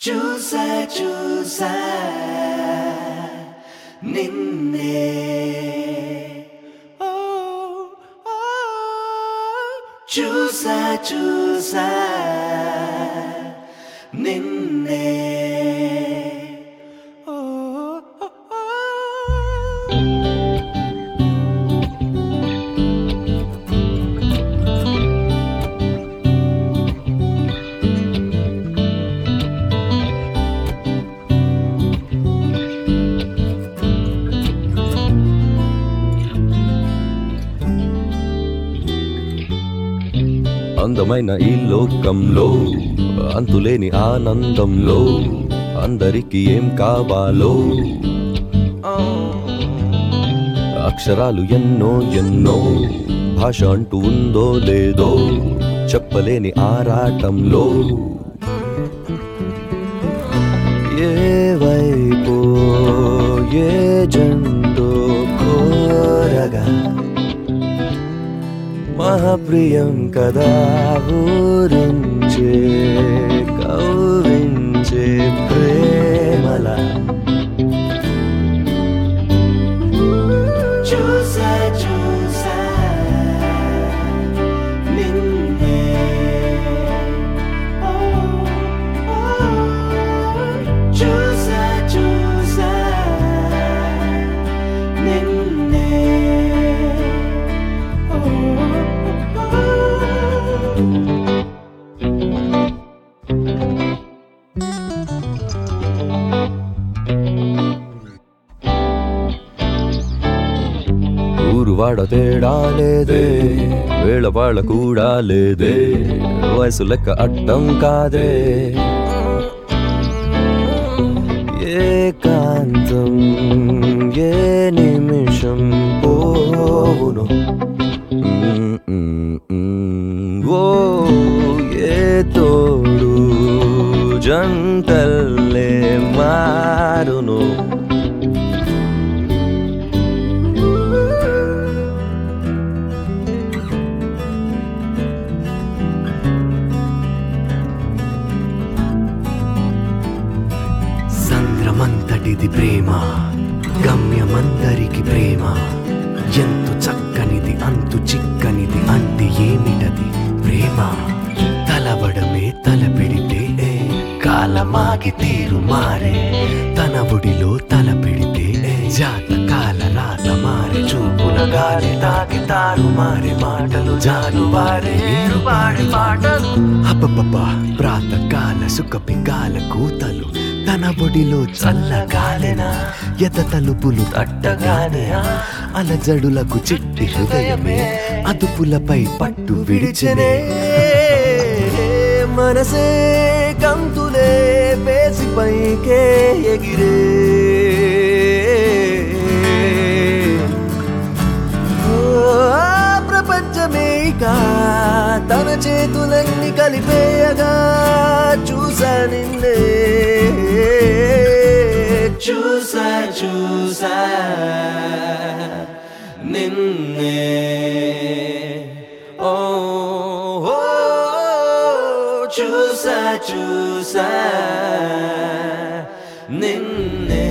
చూసా చూసా నిన్నే ఓ, ఓ, చూసా చూసా నిన్నే ఓ, ఓ, ఓ. అందమైన ఈ లోకంలో అంతులేని ఆనందంలో అందరికీ ఏం కావాలో అక్షరాలు ఎన్నో ఎన్నో భాష అంటూ ఉందో లేదో చెప్పలేని ఆరాటంలో ఏ వైపు ఏ జంటో కోరగా మహాప్రియం కదా ఊరించే కౌరించే ప్రేమల చూసా చూసా నిన్నే ఓ, ఓ. చూసా చూసా నిన్నే ఓ, ఓ. ఊరు వాడ తేడా లేదే వేళ వాళ్ళ కూడా లేదే వయసు లెక్క అడ్డం కాదే ఏకాంతం ఏ నిమిషం పోవును మ్మ్, మ్మ్, మ్మ్. ఓ ఏ తోడు జంటల్లే మారును సంద్రమంతటిది ప్రేమ గమ్యమందరికి ప్రేమ ఎంత చక్కనిది అంతు చిక్కనిది అంటే ఏమిటది ప్రేమ తలవడమే తల పెడితే కాలమాగి తీరు మారే తన ఒడిలో తల పెడితే జాతకాల రాత మారే చూపుల గాలి తాకి తారు మారే మాటలు జాలువారే వాడి మాటలు అబ్బబ్బబ్బ ప్రాతకాల సుఖపికాల కూతలు తన ఒడిలో చల్లగాలెనా ఎత తలుపులు తట్టగానే అలజడులకు చిట్టి హృదయమే అదుపులపై పట్టు విడిచెనే మనసే కంతులే పేసి పైకే ఎగిరే ఓ, ఆ ప్రపంచమే ఇక తన చేతులన్నీ కలిపేయగా చూసా నిన్నే చూసా చూసా నిన్నే ఓ ఓ, చూసా చూసా నిన్నే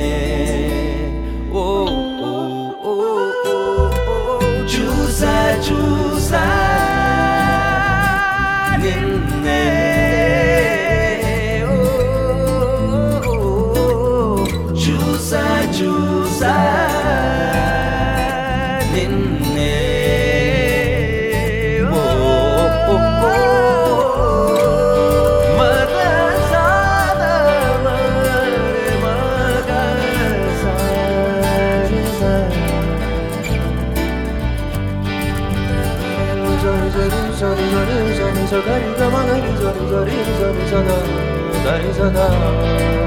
ఓ ఓ, ఓ, ఓ, ఓ, చూసా చూసా నిన్నే ఓ, ఓ, ఓ, చూసా చూసా నిన్నే ఓ, ఓ, ఓ, మగసాద మరే మగసాద. సరి సరి సరి సరి సరి